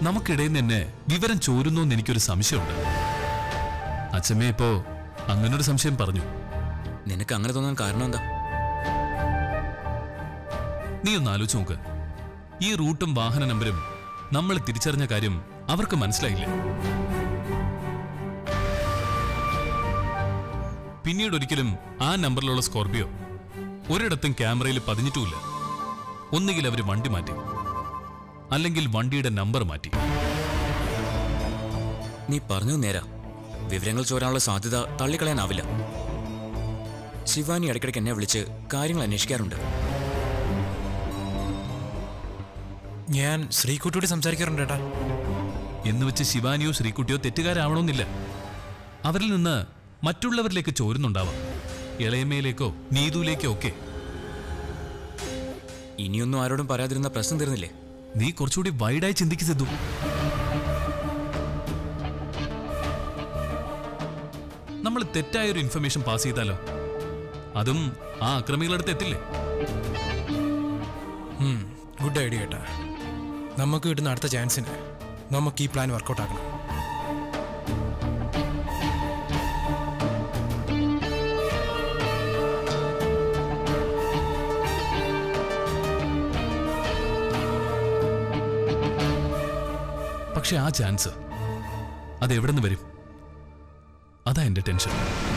നമുക്കിടയിൽ തന്നെ വിവരം ചോരുന്നു എന്ന് എനിക്കൊരു സംശയമുണ്ട് അച്ഛമ്മ ഇപ്പോ അങ്ങനൊരു സംശയം പറഞ്ഞു നിനക്ക് അങ്ങനെ തോന്നാൻ കാരണം എന്താ നീ ഒന്ന് ആലോചിച്ച് നോക്ക് ഈ റൂട്ടും വാഹന നമ്പരും നമ്മൾ തിരിച്ചറിഞ്ഞ കാര്യം അവർക്ക് മനസ്സിലായില്ലേ പിന്നീട് ഒരിക്കലും ആ നമ്പറിലുള്ള സ്കോർപിയോ ഒരിടത്തും ക്യാമറയിൽ പതിഞ്ഞിട്ടുമില്ല ഒന്നുകിൽ അവർ വണ്ടി മാറ്റി അല്ലെങ്കിൽ വണ്ടിയുടെ നമ്പർ മാറ്റി നീ പറഞ്ഞത് നേരാ വിവരങ്ങൾ ചോരാനുള്ള സാധ്യത തള്ളിക്കളയാനാവില്ല ശിവാനി ഇടയ്ക്കിടയ്ക്ക് എന്നെ വിളിച്ച് കാര്യങ്ങൾ അന്വേഷിക്കാറുണ്ട് ഞാൻ ശ്രീകുട്ടിയോട് സംസാരിക്കാറുണ്ട് ഏട്ടാ എന്ന് വെച്ച് ശിവാനിയോ ശ്രീകുട്ടിയോ തെറ്റുകാരാവണമെന്നില്ല അവരിൽ നിന്ന് മറ്റുള്ളവരിലേക്ക് ചോരുന്നുണ്ടാവാം ഇളയമയിലേക്കോ നീതുവിലേക്കോ ഒക്കെ ഇനിയൊന്നും ആരോടും പറയാതിരുന്ന പ്രശ്നം തീർന്നില്ലേ നീ കുറച്ചുകൂടി വൈഡായി ചിന്തിക്ക് സിദ്ധു നമ്മൾ തെറ്റായൊരു ഇൻഫർമേഷൻ പാസ് ചെയ്താലോ അതും ആ അക്രമികളടുത്ത് എത്തില്ലേ ഗുഡ് ഐഡിയ കേട്ടാ നമുക്ക് കിട്ടുന്ന അടുത്ത ചാൻസിന് നമുക്ക് ഈ പ്ലാൻ വർക്കൗട്ട് ആക്കണം പക്ഷെ ആ ചാൻസ് അത് എവിടെ നിന്ന് വരും അതാ എന്റെ ടെൻഷൻ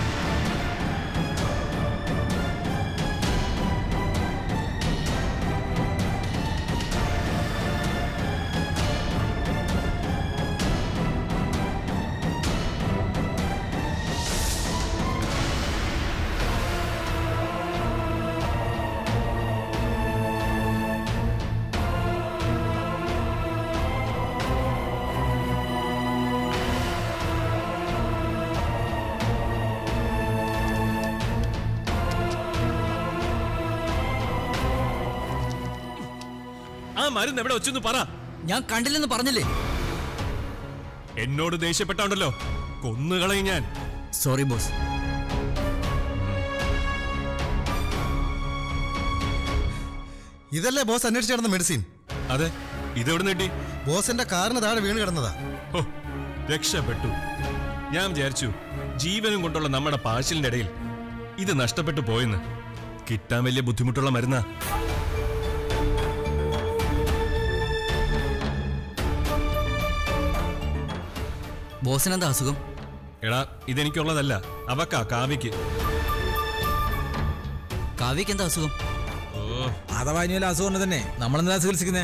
ആ മരുന്ന് എവിടെ വെച്ചെന്ന് പറ ഞാൻ കണ്ടില്ലെന്ന് പറഞ്ഞില്ലേ എന്നോട് ദേഷ്യപ്പെട്ടാണ്ടല്ലോ കൊന്നുകളയും ഞാൻ സോറി ബോസ് ഇതല്ലേ ബോസ് അന്വേഷിച്ച് കിടന്ന മെഡിസിൻ അതെ ഇതെവിടെ നേട്ടി ബോസിന്റെ കാറിന് താഴെ വീണ് കിടന്നതാ ഓ രക്ഷപ്പെട്ടു ഞാൻ വിചാരിച്ചു ജീവനും കൊണ്ടുള്ള നമ്മുടെ പാശലിന്റെ ഇടയിൽ ഇത് നഷ്ടപ്പെട്ടു പോയെന്ന് കിട്ടാൻ വലിയ ബുദ്ധിമുട്ടുള്ള മരുന്നാ ബോസിനെന്താ അസുഖം എടാ ഇതെനിക്കുള്ളതല്ല അവക്കാ കാവ്യക്ക് കാവ്യക്ക് എന്താ അസുഖം ഓ അഥവാ ഇനി വല്ല അസുഖം തന്നെ നമ്മളെന്താ ചികിത്സിക്കുന്നേ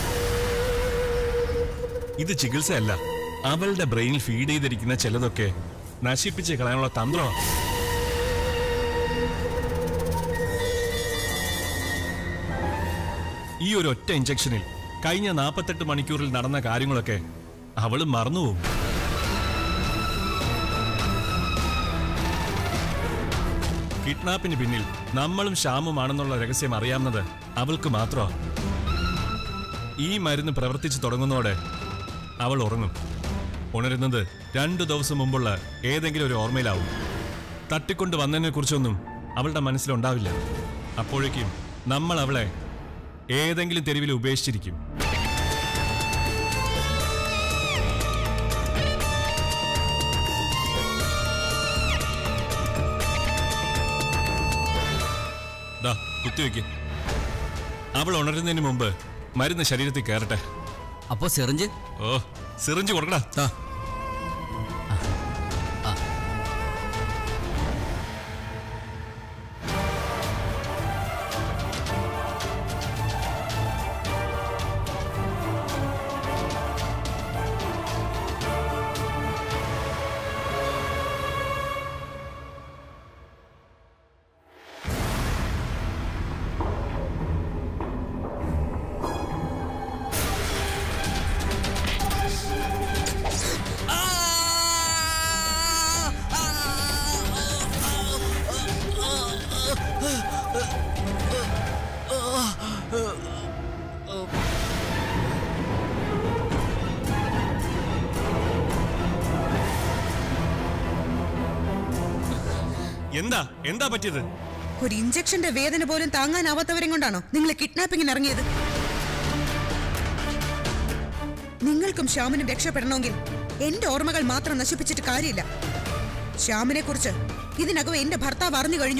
ഇത് ചികിത്സയല്ല അവളുടെ ബ്രെയിനിൽ ഫീഡ് ചെയ്തിരിക്കുന്ന ചിലതൊക്കെ നശിപ്പിച്ച് കളയാനുള്ള തന്ത്രമാണ് ഈ ഒരു ഒറ്റ ഇഞ്ചക്ഷനിൽ കഴിഞ്ഞ നാൽപ്പത്തെട്ട് മണിക്കൂറിൽ നടന്ന കാര്യങ്ങളൊക്കെ അവള് മറന്നുപോകും കിഡ്നാപ്പിന് പിന്നിൽ നമ്മളും ശ്യാമുമാണെന്നുള്ള രഹസ്യം അറിയാവുന്നത് അവൾക്ക് മാത്രമാണ് ഈ മരുന്ന് പ്രവർത്തിച്ചു തുടങ്ങുന്നതോടെ അവൾ ഉറങ്ങും ഉണരുന്നത് രണ്ടു ദിവസം മുമ്പുള്ള ഏതെങ്കിലും ഒരു ഓർമ്മയിലാവും തട്ടിക്കൊണ്ട് വന്നതിനെ കുറിച്ചൊന്നും അവളുടെ മനസ്സിലുണ്ടാവില്ല അപ്പോഴേക്കും നമ്മൾ അവളെ ഏതെങ്കിലും തെരുവിൽ ഉപേക്ഷിച്ചിരിക്കും ദാ കുത്തിവെക്ക് അവൾ ഉണരുന്നതിന് മുമ്പ് മരുന്ന് ശരീരത്തിൽ കയറട്ടെ അപ്പോ സെറിഞ്ച് ഓ സിറിഞ്ച് കൊടുക്കടാ ആ. എന്താ എന്താ പറ്റിയത് ഒരു ഇഞ്ചക്ഷന്റെ വേദന പോലും താങ്ങാനാവാത്തവരെ കൊണ്ടാണോ നിങ്ങൾ കിഡ്നാപ്പിങ്ങിന് ഇറങ്ങിയത് നിങ്ങൾക്കും ശ്യാമിനും രക്ഷപ്പെടണമെങ്കിൽ എന്റെ ഓർമ്മകൾ മാത്രം നശിപ്പിച്ചിട്ട് കാര്യമില്ല ശ്യാമിനെ കുറിച്ച് ഇതിനകം എന്റെ ഭർത്താവ് അറിഞ്ഞു കഴിഞ്ഞു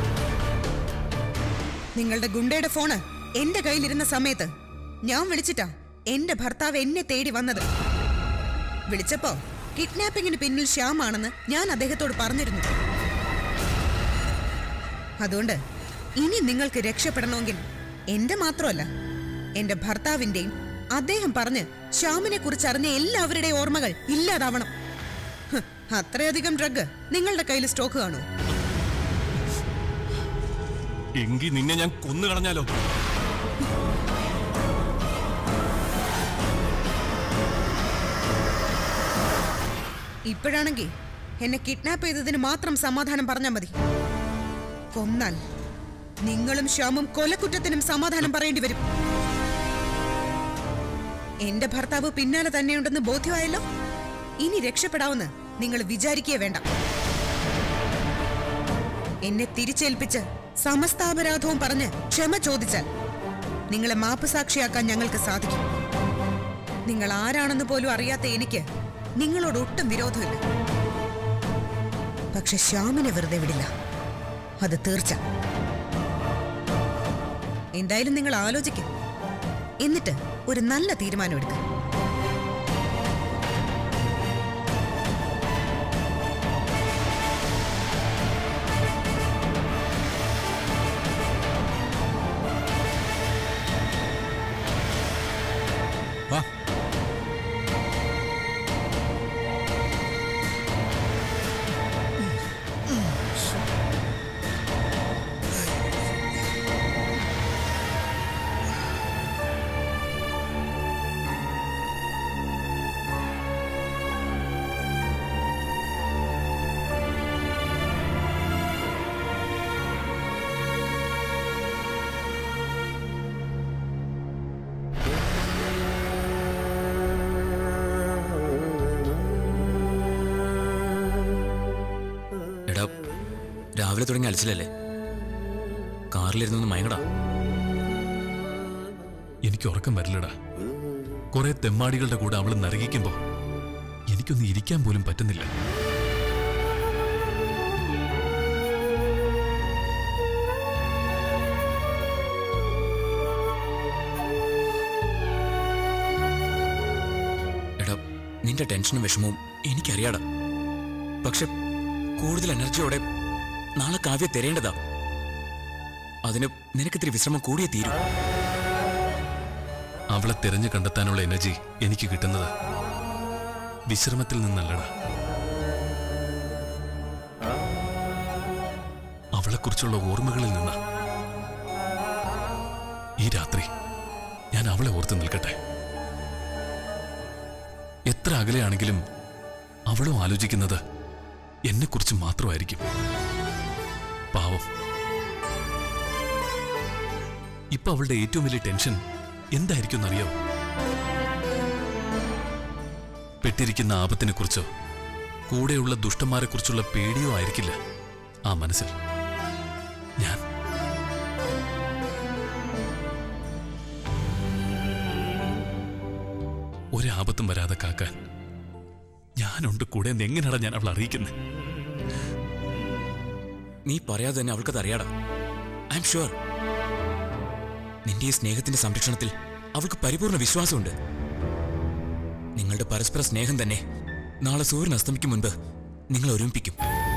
നിങ്ങളുടെ ഗുണ്ടയുടെ ഫോണ് എന്റെ കയ്യിലിരുന്ന സമയത്ത് ഞാൻ വിളിച്ചിട്ടാ എന്റെ ഭർത്താവ് എന്നെ തേടി വന്നത് വിളിച്ചപ്പോ കിഡ്നാപ്പിങ്ങിന് പിന്നിൽ ശ്യാമാണെന്ന് ഞാൻ അദ്ദേഹത്തോട് പറഞ്ഞിരുന്നു അതുകൊണ്ട് ഇനി നിങ്ങൾക്ക് രക്ഷപ്പെടണമെങ്കിൽ എന്റെ മാത്രമല്ല എന്റെ ഭർത്താവിന്റെയും അദ്ദേഹം പറഞ്ഞ് ശ്യാമിനെ കുറിച്ച് അറിഞ്ഞ എല്ലാവരുടെയും ഓർമ്മകൾ ഇല്ലാതാവണം ഹ്, അത്രയധികം ഡ്രഗ് നിങ്ങളുടെ കയ്യിൽ സ്റ്റോക്ക് കാണൂ എങ്കിൽ നിന്നെ ഞാൻ കൊന്നു കളഞ്ഞാലോ ഇപ്പോഴാണെങ്കിൽ എന്നെ കിഡ്നാപ്പ് ചെയ്തതിന് മാത്രം സമാധാനം പറഞ്ഞാൽ മതി കൊന്നാൽ നിങ്ങളും ശ്യാമും കൊലക്കുറ്റത്തിനും സമാധാനം പറയേണ്ടി വരും എന്റെ ഭർത്താവ് പിന്നാലെ തന്നെയുണ്ടെന്ന് ബോധ്യമായല്ലോ ഇനി രക്ഷപ്പെടാവുന്ന് നിങ്ങൾ വിചാരിക്കേ വേണ്ട എന്നെ തിരിച്ചേൽപ്പിച്ച് സമസ്താപരാധവും പറഞ്ഞ് ക്ഷമ ചോദിച്ചാൽ നിങ്ങളെ മാപ്പ് സാക്ഷിയാക്കാൻ ഞങ്ങൾക്ക് സാധിക്കും നിങ്ങൾ ആരാണെന്ന് പോലും അറിയാത്ത എനിക്ക് നിങ്ങളോട് ഒട്ടും വിരോധമില്ല പക്ഷെ ശ്യാമിനെ വെറുതെ വിടില്ല അത് തീർച്ച എന്തായാലും നിങ്ങൾ ആലോചിക്കും എന്നിട്ട് ഒരു നല്ല തീരുമാനം എടുക്കുക വാ എടാ രാവിലെ തുടങ്ങി അലച്ചിലല്ലേ കാറിലിരുന്നൊന്ന് മയങ്ങടാ എനിക്ക് ഉറക്കം വരില്ലടാ കുറെ തെമ്മാടികളുടെ കൂടെ അവൾ നരകിക്കുമ്പോ എനിക്കൊന്ന് ഇരിക്കാൻ പോലും പറ്റുന്നില്ല എടാ നിന്റെ ടെൻഷനും വിഷമവും എനിക്കറിയാടാ പക്ഷെ കൂടുതൽ എനർജിയോടെ നാളെ കാവ്യ തരേണ്ടതാ അതിന് നിനക്കിത്തിരി വിശ്രമം കൂടിയേ തീരൂ അവളെ തിരഞ്ഞു കണ്ടെത്താനുള്ള എനർജി എനിക്ക് കിട്ടുന്നത് വിശ്രമത്തിൽ നിന്നല്ലടാ അവളെക്കുറിച്ചുള്ള ഓർമ്മകളിൽ നിന്ന ഈ രാത്രി ഞാൻ അവളെ ഓർത്ത് നിൽക്കട്ടെ എത്ര അകലെയാണെങ്കിലും അവളും ആലോചിക്കുന്നത് എന്നെക്കുറിച്ച് മാത്രമായിരിക്കും പാവം ഇപ്പൊ അവളുടെ ഏറ്റവും വലിയ ടെൻഷൻ എന്തായിരിക്കും എന്നറിയാവോ പെട്ടിരിക്കുന്ന ആപത്തിനെ കുറിച്ചോ കൂടെയുള്ള ദുഷ്ടന്മാരെ കുറിച്ചുള്ള പേടിയോ ആയിരിക്കില്ല ആ മനസ്സിൽ ഞാൻ ഒരാപത്തും വരാതെ കാക്കാൻ ഞാനുണ്ട് കൂടെ എന്ന് എങ്ങനെയാണ് ഞാൻ അവൾ അറിയിക്കുന്നത് നീ പറയാതെ തന്നെ അവൾക്കത് അറിയാടാ ഐ എം ഷുവർ നിന്റെ ഈ സ്നേഹത്തിന്റെ സംരക്ഷണത്തിൽ അവൾക്ക് പരിപൂർണ വിശ്വാസമുണ്ട് നിങ്ങളുടെ പരസ്പര സ്നേഹം തന്നെ നാളെ സൂര്യൻ അസ്തമിക്കും മുൻപ് നിങ്ങൾ ഒരുമിപ്പിക്കും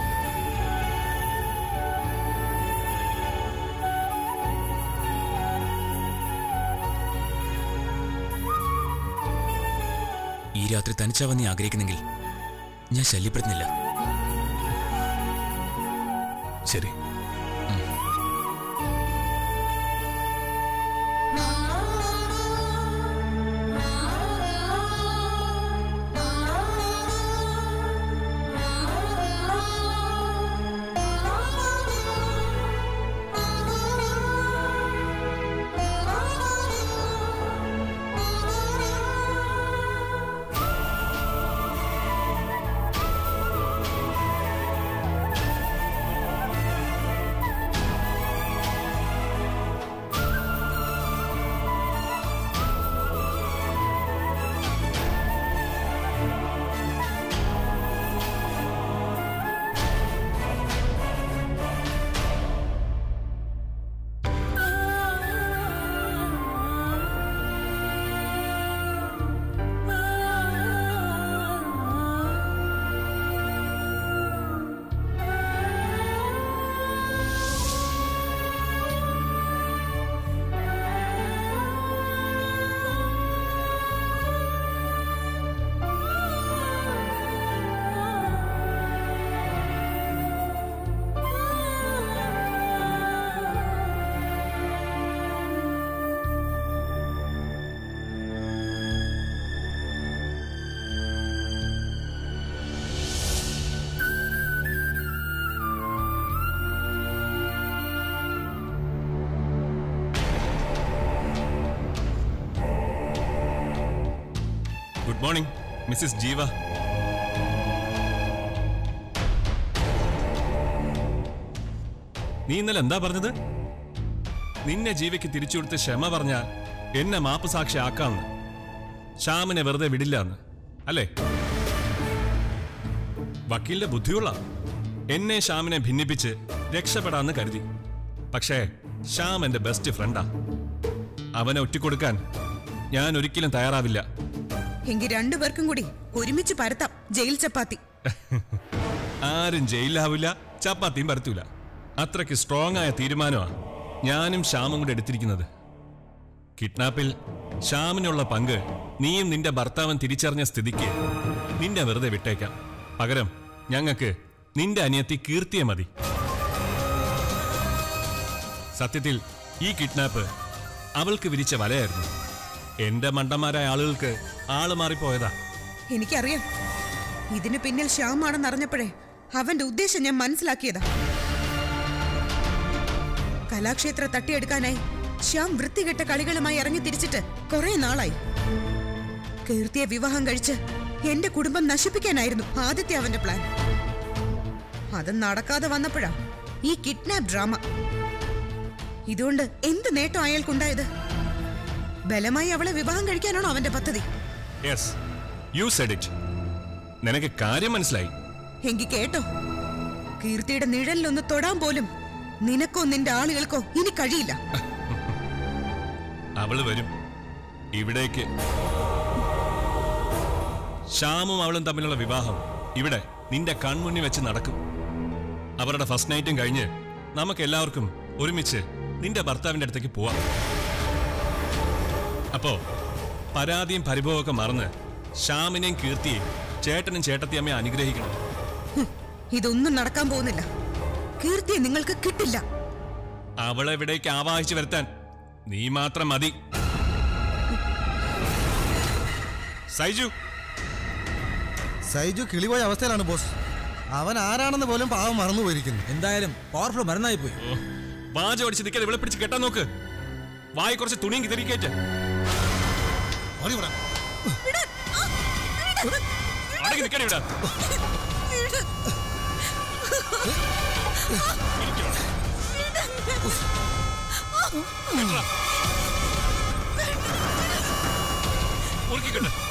ഈ രാത്രി തനിച്ചാവാൻ നീ ആഗ്രഹിക്കുന്നെങ്കിൽ ഞാൻ ശല്യപ്പെടുന്നില്ല ശരി ആ മിസ്സിസ് ജീവ നീ ഇന്നലെ എന്താ പറഞ്ഞത് നിന്നെ ജീവയ്ക്ക് തിരിച്ചു കൊടുത്ത് ക്ഷമ പറഞ്ഞാൽ എന്നെ മാപ്പ് സാക്ഷി ആക്കാമെന്ന് ശ്യാമിനെ വെറുതെ വിടില്ല എന്ന് അല്ലേ വക്കീലിന്റെ ബുദ്ധിയുള്ള എന്നെ ശ്യാമിനെ ഭിന്നിപ്പിച്ച് രക്ഷപ്പെടാന്ന് കരുതി പക്ഷേ ശ്യാം എന്റെ ബെസ്റ്റ് ഫ്രണ്ടാ അവനെ ഒറ്റിക്കൊടുക്കാൻ ഞാൻ ഒരിക്കലും തയ്യാറാവില്ല എങ്കിൽ രണ്ടുപേർക്കും കൂടി ഒരുമിച്ച് പരത്താം ജയിൽ ചപ്പാത്തി ആരും ജയിലിലാവില്ല ചപ്പാത്തിയും പരത്തൂല അത്രയ്ക്ക് സ്ട്രോങ് ആയ തീരുമാനമാണ് ഞാനും ശ്യാമും കൂടെ എടുത്തിരിക്കുന്നത് കിഡ്നാപ്പിൽ ശ്യാമിനുള്ള പങ്ക് നീയും നിന്റെ ഭർത്താവും തിരിച്ചറിഞ്ഞ സ്ഥിതിക്ക് നിന്നെ വെറുതെ വിട്ടേക്കാം പകരം ഞങ്ങൾക്ക് നിന്റെ അനിയത്തി കീർത്തിയെ മതി സത്യത്തിൽ ഈ കിഡ്നാപ്പ് അവൾക്ക് വിരിച്ച വലയായിരുന്നു എന്റെ മണ്ടന്മാരായ ആളുകൾക്ക് ആള് മാറിപ്പോയതാ എനിക്കറിയാം ഇതിന് പിന്നിൽ ശ്യാമാണെന്ന് അറിഞ്ഞപ്പോഴേ അവന്റെ ഉദ്ദേശം ഞാൻ മനസ്സിലാക്കിയതാ കലാക്ഷേത്ര തട്ടിയെടുക്കാനായി ശ്യാം വൃത്തികെട്ട കളികളുമായി ഇറങ്ങി തിരിച്ചിട്ട് കുറെ നാളായി കീർത്തിയെ വിവാഹം കഴിച്ച് എന്റെ കുടുംബം നശിപ്പിക്കാനായിരുന്നു ആദ്യത്തെ അവന്റെ പ്ലാൻ അത് നടക്കാതെ വന്നപ്പോഴാ ഈ കിഡ്നാപ്പ് ഡ്രാമ ഇതുകൊണ്ട് എന്ത് നേട്ടം അയാൾക്കുണ്ടായത് ബലമായി അവളെ വിവാഹം കഴിക്കാനാണോ അവന്റെ പദ്ധതി യെസ് യു സെഡ് ഇറ്റ് നിനക്ക് കാര്യം മനസ്സിലായി എങ്കി കേട്ടോ കീർത്തിയുടെ നിഴലിലൊന്ന് തൊടാൻ പോലും നിനക്കോ നിന്റെ ആളുകൾക്കോ ഇനി കഴിയില്ല അവള് വരും ഇവിടേക്ക് ശ്യാമും അവളും തമ്മിലുള്ള വിവാഹം ഇവിടെ നിന്റെ കൺമുന്നിൽ വെച്ച് നടക്കും അവരുടെ ഫസ്റ്റ് നൈറ്റും കഴിഞ്ഞ് നമുക്ക് എല്ലാവർക്കും ഒരുമിച്ച് നിന്റെ ഭർത്താവിന്റെ അടുത്തേക്ക് പോവാം അപ്പോ പരാതിയും പരിഭവമൊക്കെ മറന്ന് ശ്യാമിനെയും കീർത്തിയെയും ചേട്ടനും ചേട്ടത്തിയമ്മയെ അനുഗ്രഹിക്കണം ഹും, ഇതൊന്നും നടക്കാൻ പോകുന്നില്ല കീർത്തിയെ നിങ്ങൾക്ക് കിട്ടില്ല അവളെ ഇവിടേക്ക് ആവാഹിച്ചു വരുത്താൻ നീ മാത്രം മതി സൈജു സൈജു കിളിപോയ അവസ്ഥയിലാണ് ബോസ് അവൻ ആരാണെന്ന് പോലും പാവം മറന്നു പോയിരിക്കുന്നു എന്തായാലും പവർഫുൾ മരുന്നായി പോയി ഓ, വാചം അടിച്ച് നിൽക്കാതെ ഇവിടെ പിടിച്ച് കെട്ടാൻ നോക്ക് വായി കുറച്ച് തുണിയും കിതറിക്കേറ്റ് അടങ്ങി നിൽക്കണേ ഇവിടെ മുറുക്കിക്കട്ടെ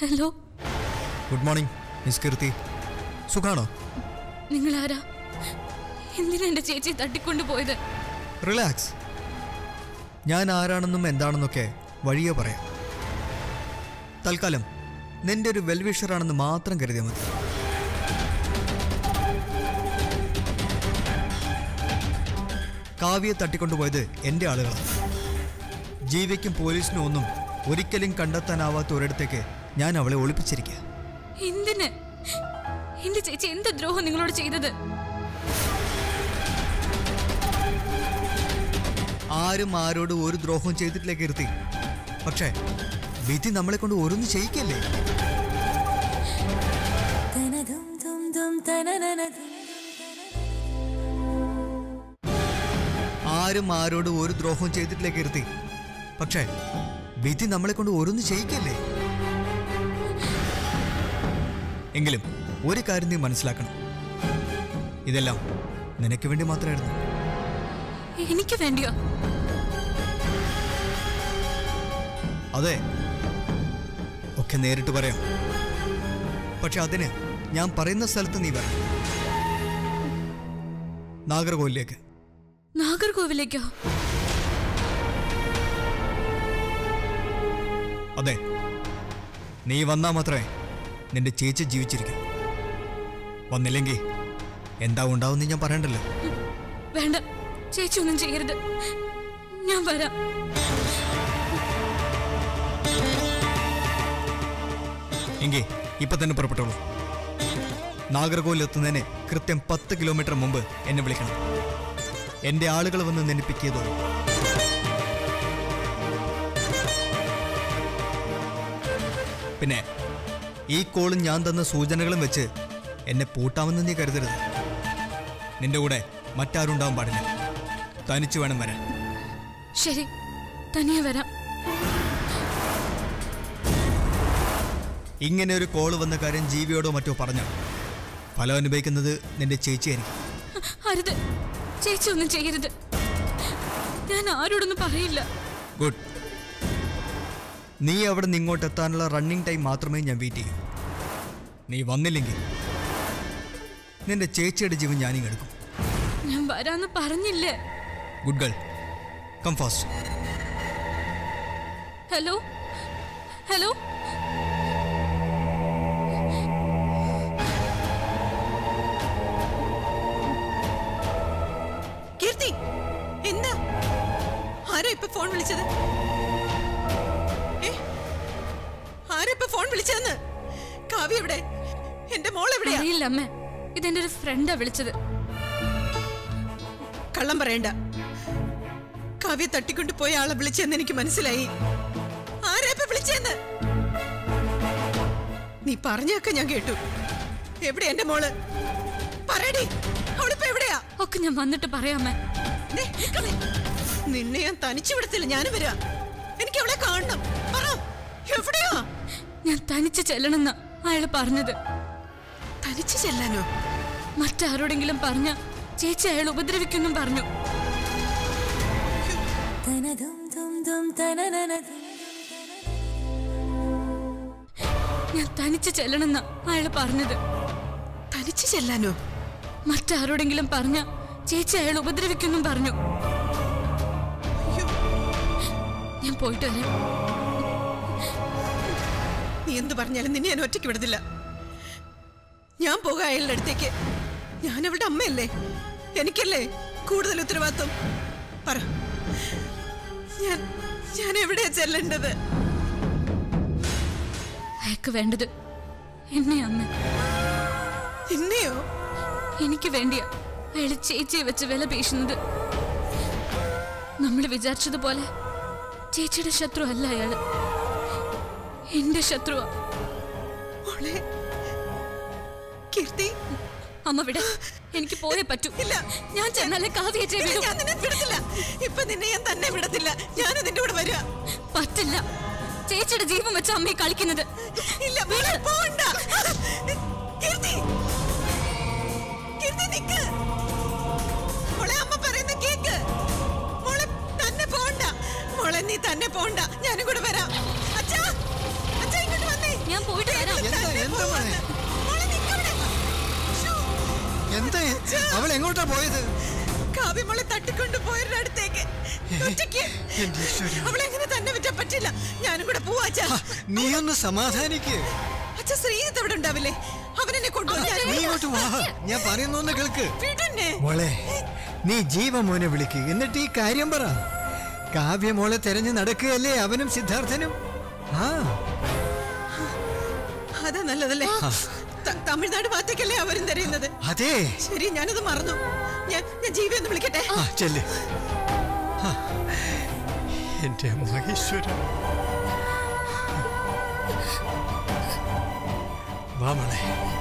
hello good morning miss Keerthi സുഖാണോ നിങ്ങൾ ആരാ എന്തിനാ എന്റെ ചേച്ചിയെ തട്ടിക്കൊണ്ടു പോയത് റിലാക്സ് ഞാൻ ആരാണെന്നും എന്താണെന്നൊക്കെ വഴിയെ പറയാം തൽക്കാലം നിന്റെ ഒരു വെൽവിഷറാണെന്ന് മാത്രം കരുതിയാൽ മതി കാവ്യെ തട്ടിക്കൊണ്ടുപോയത് എൻ്റെ ആളുകളാണ് ജീവിക്കും പോലീസിനും ഒന്നും ഒരിക്കലും കണ്ടെത്താനാവാത്ത ഒരിടത്തേക്ക് ഞാൻ അവളെ ഒളിപ്പിച്ചിരിക്കുക എന്തിന് എന്റെ ചേച്ചി എന്ത് ദ്രോഹം നിങ്ങളോട് ചെയ്തത് ആരും ആരോടും ഒരു ദ്രോഹവും ചെയ്തിട്ടില്ല കീർത്തി പക്ഷേ വിധി നമ്മളെ കൊണ്ട് ഓരോന്ന് ചെയ്യിക്കല്ലേ ആരും ആരോടും ഒരു ദ്രോഹവും ചെയ്തിട്ടില്ല കീർത്തി പക്ഷേ വിധി നമ്മളെ കൊണ്ട് ഓരോന്ന് ചെയ്യിക്കല്ലേ എങ്കിലും ഒരു കാര്യം നീ മനസ്സിലാക്കണം ഇതെല്ലാം നിനക്ക് വേണ്ടി മാത്രമായിരുന്നു എനിക്ക് വേണ്ടിയോ അതെ ഒക്കെ നേരിട്ട് പറയാം പക്ഷെ അതിന് ഞാൻ പറയുന്ന സ്ഥലത്ത് നീ വരണം നാഗർകോവിലേക്ക് നാഗർകോവിലേക്കോ അതെ നീ വന്നാ മാത്രമേ നിന്റെ ചേച്ചി ജീവിച്ചിരിക്കൂ വന്നില്ലെങ്കിൽ എന്താ ഉണ്ടാവുമെന്ന് ഞാൻ പറയണ്ടല്ലോ വേണ്ട ചേച്ചി ഒന്നും ചെയ്യരുത് ഞാൻ വരാം എങ്കിൽ ഇപ്പൊ തന്നെ പുറപ്പെട്ടോളൂ നാഗർകോവിൽ എത്തുന്നതിന് കൃത്യം പത്ത് കിലോമീറ്റർ മുമ്പ് എന്നെ വിളിക്കണം എന്റെ ആളുകൾ വന്ന് നിന്നെ പിക്ക് ചെയ്തോളൂ പിന്നെ ഈ കോളും ഞാൻ തന്ന സൂചനകളും വെച്ച് എന്നെ പൂട്ടാമെന്ന് നീ കരുതരുത് നിന്റെ കൂടെ മറ്റാരും ഉണ്ടാവാൻ പാടില്ല തനിച്ചു വേണം വരാൻ ശരി തനിയെ വരാം ഇങ്ങനെ ഒരു കോള് വന്ന കാര്യം ജീവിയോടോ മറ്റോ പറഞ്ഞാൽ ഫലം അനുഭവിക്കുന്നത് നിന്റെ ചേച്ചിയായിരിക്കും അരുത് ചേച്ചി ഒന്നും ചെയ്യരുത് ഞാൻ ആരോടൊന്നും പറയില്ല ഗുഡ് നീ അവിടെ നിന്ന് ഇങ്ങോട്ട് എത്താനുള്ള റണ്ണിങ് ടൈം മാത്രമേ ഞാൻ വെയിറ്റ് ചെയ്യൂ നീ വന്നില്ലെങ്കിൽ നിന്റെ ചേച്ചിയുടെ ജീവൻ ഞാനിങ് എടുക്കും ഞാൻ വരാന്ന് പറഞ്ഞില്ലേ good girl come fast hello hello Keerthi എന്താ ആരാ ഇപ്പൊ ഫോൺ വിളിച്ചത് ഏ? ആരാ ഇപ്പൊ ഫോൺ വിളിച്ചതെന്ന് കാവ്യ എവിടെ എന്റെ മോൾ എവിടെയാ അറിയില്ല അമ്മ ഇതെന്റെ ഒരു ഫ്രണ്ടാ വിളിച്ചത് കള്ളം പറയണ്ട കാവ്യ തട്ടിക്കൊണ്ട് പോയ ആളെ വിളിച്ചെന്ന് എനിക്ക് മനസ്സിലായി ആരാ ഇപ്പൊ വിളിച്ചെന്ന് നീ പറഞ്ഞൊക്കെ ഞാൻ കേട്ടു എവിടെ എന്റെ മോള് പറയടി അവളിപ്പോ എവിടെയാ ഒക്കെ ഞാൻ വന്നിട്ട് പറയാമേ ദേ, നിക്കണേ. നിന്നെ ഞാൻ തനിച്ചു വിടത്തില്ല ഞാനും വരാ എനിക്ക് അവളെ കാണണം പറ എവിടെയാ ഞാൻ തനിച്ച് ചെല്ലണമെന്ന അയാൾ പറഞ്ഞത് തനിച്ചു ചെല്ലാനോ മറ്റാരോടെങ്കിലും പറഞ്ഞ ചേച്ചി അയാൾ ഉപദ്രവിക്കുന്നും പറഞ്ഞു ഞാൻ തനിച്ച് ചെല്ലണമെന്ന അയാൾ പറഞ്ഞത് തനിച്ചു ചെല്ലാനോ മറ്റാരോടെങ്കിലും പറഞ്ഞ ചേച്ചി അയാൾ ഉപദ്രവിക്കുന്നും പറഞ്ഞു അയ്യോ, ഞാൻ പോയിട്ട് വരാം നീ എന്ത് പറഞ്ഞാലും നിന്നെ ഞാൻ ഒറ്റയ്ക്ക് വിടത്തില്ല ഞാൻ പോകാം അയാളുടെ അടുത്തേക്ക് ഞാൻ അവളുടെ അമ്മയല്ലേ എനിക്കല്ലേ കൂടുതൽ ഉത്തരവാദിത്വം പറ ഞാൻ ഞാൻ എവിടെയാ ചെല്ലേണ്ടത് അയക്ക് വേണ്ടത് എന്നെ അമ്മ എന്നെയോ എനിക്ക് വേണ്ടിയാ അയാൾ ചേച്ചിയെ വെച്ച് വില പേശുന്നത് നമ്മൾ വിചാരിച്ചതുപോലെ ചേച്ചിയുടെ ശത്രു അല്ല അയാള് എന്റെ ശത്രുവാ മോളെ കീർത്തി അമ്മ വിട എനിക്ക് പോയേ പറ്റൂ ഇല്ല. ഞാൻ ചെന്നാലേ കാവ്യ ഇല്ല, ചേച്ചി ഞാൻ നിന്നെ വിടത്തില്ല ഇപ്പൊ നിന്നെ ഞാൻ തന്നെ വിടത്തില്ല ഞാൻ നിന്റെ കൂടെ വരിക പറ്റില്ല ചേച്ചിയുടെ ജീവൻ വെച്ച അമ്മയെ കളിക്കുന്നത് ഇല്ല മോളെ പോണ്ട കീർത്തി കീർത്തി നിക്ക് മോളെ അമ്മ പറയുന്ന കേക്ക് മോളെ തന്നെ പോണ്ട മോളെ നീ തന്നെ പോണ്ട ഞാനും കൂടെ വരാം അച്ഛാ അച്ഛാ ഇങ്ങോട്ട് വന്നേ ഞാൻ പോയിട്ട് വരാം എന്താ എന്താ മോളെ എന്താ അവൾ എങ്ങോട്ടാ പോയത് കാവ്യമോളെ തട്ടിക്കൊണ്ട് പോയവരുടെ അടുത്തേക്ക് ഒറ്റയ്ക്ക് എന്റെ ഈശ്വരാ. അവളെ എങ്ങനെ തന്നെ വിറ്റാൻ പറ്റില്ല ഞാനും കൂടെ പോവാ അച്ഛാ നീ ഒന്ന് സമാധാനിക്ക് അച്ഛ ശ്രീജിത്ത് അവിടെ ഉണ്ടാവില്ലേ അവനെന്നെ കൊണ്ടുപോയി നീ ഇങ്ങോട്ട് വാ ഞാൻ പറയുന്നൊന്ന് കേൾക്ക് വിടന്നെ മോളെ നീ ജീവ മോനെ വിളിക്ക് എന്നിട്ട് ഈ കാര്യം പറ കാവ്യ മോളെ തെരഞ്ഞു നടക്കുകയല്ലേ അവനും സിദ്ധാർത്ഥനും ആ അതാ നല്ലതല്ലേ ത- തമിഴ്നാട് ഭാഗത്തേക്കല്ലേ അവരും തരുന്നത് അതെ ശരി ഞാനത് മറന്നു ഞാൻ ഞാൻ ജീവി ഒന്ന് വിളിക്കട്ടെ ആ ചെല്ല് ആ, എന്റെ മഹേശ്വര വാ മോളെ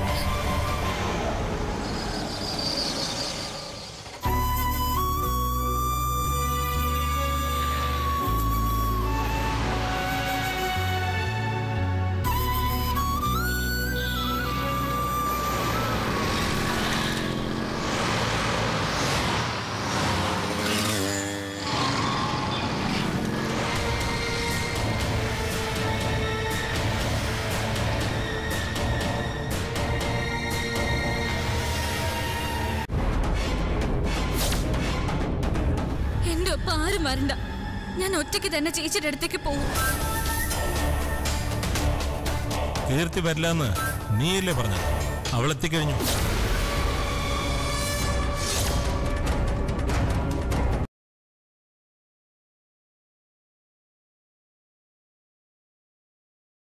എന്റെ ഒപ്പം ആരും വരണ്ട ഞാൻ ഒറ്റയ്ക്ക് തന്നെ ചേച്ചിയുടെ അടുത്തേക്ക് പോകും കീർത്തി വരില്ലെന്ന് നീയല്ലേ പറഞ്ഞത് അവളെത്തിക്കഴിഞ്ഞു